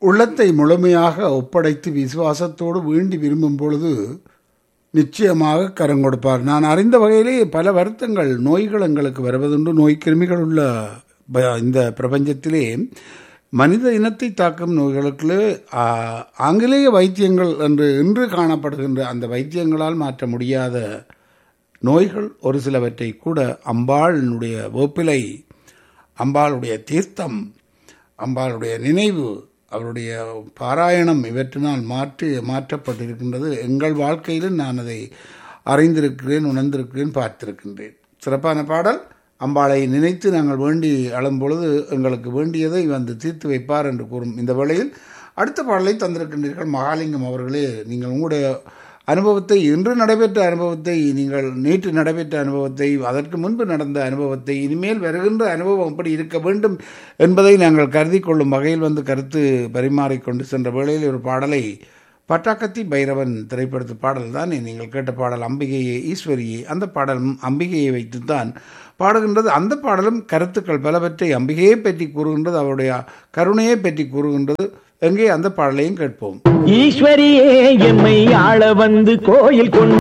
உள்ளத்தை முழுமையாக ஒப்படைத்து விசுவாசத்தோடு வேண்டி விரும்பும் பொழுது நிச்சயமாக கரம் கொடுப்பார் நான் அறிந்த வகையிலே பல வருத்தங்கள் நோய்கள் எங்களுக்கு வருவதுண்டு நோய் கிருமிகள் உள்ள ப- இந்த பிரபஞ்சத்திலே மனித இனத்தை தாக்கும் நோய்களுக்கு ஆ, ஆங்கிலேய வைத்தியங்கள் என்று இன்று காணப்படுகின்ற அந்த வைத்தியங்களால் மாற்ற முடியாத நோய்கள் ஒரு சிலவற்றை கூட அம்பாளினுடைய வேப்பிலை அம்பாளுடைய தீர்த்தம் அம்பாளுடைய நினைவு அவருடைய பாராயணம் இவற்றினால் மாற்றி மாற்றப்பட்டிருக்கின்றது எங்கள் வாழ்க்கையிலும் நான் அதை அறிந்திருக்கிறேன் உணர்ந்திருக்கிறேன் பார்த்திருக்கின்றேன் சிறப்பான பாடல் அம்பாளை நினைத்து நாங்கள் வேண்டி அழும் பொழுது எங்களுக்கு வேண்டியதை வந்து தீர்த்து வைப்பார் என்று கூறும் இந்த வேளையில் அடுத்த பாடலை தந்திருக்கின்றீர்கள் மகாலிங்கம் அவர்களே நீங்கள் உங்களுடைய அனுபவத்தை இன்று நடைபெற்ற அனுபவத்தை நீங்கள் நேற்று நடைபெற்ற அனுபவத்தை அதற்கு முன்பு நடந்த அனுபவத்தை இனிமேல் வருகின்ற அனுபவம் எப்படி இருக்க வேண்டும் என்பதை நாங்கள் கருதி கொள்ளும் வகையில் வந்து கருத்து பரிமாறிக்கொண்டு சென்ற வேளையில் ஒரு பாடலை பட்டாக்கத்தி பைரவன் திரைப்படத்து பாடல் தான் நீங்கள் கேட்ட பாடல் அம்பிகையே ஈஸ்வரியே அந்த பாடலும் அம்பிகையை வைத்துத்தான் பாடுகின்றது அந்த பாடலும் கருத்துக்கள் பலவற்றை அம்பிகையை பற்றி கூறுகின்றது அவருடைய கருணையை பற்றி கூறுகின்றது எங்கே அந்த பாடலையும் கேட்போம் ஈஸ்வரியே எம்மை ஆள வந்து கோயில் கொண்டு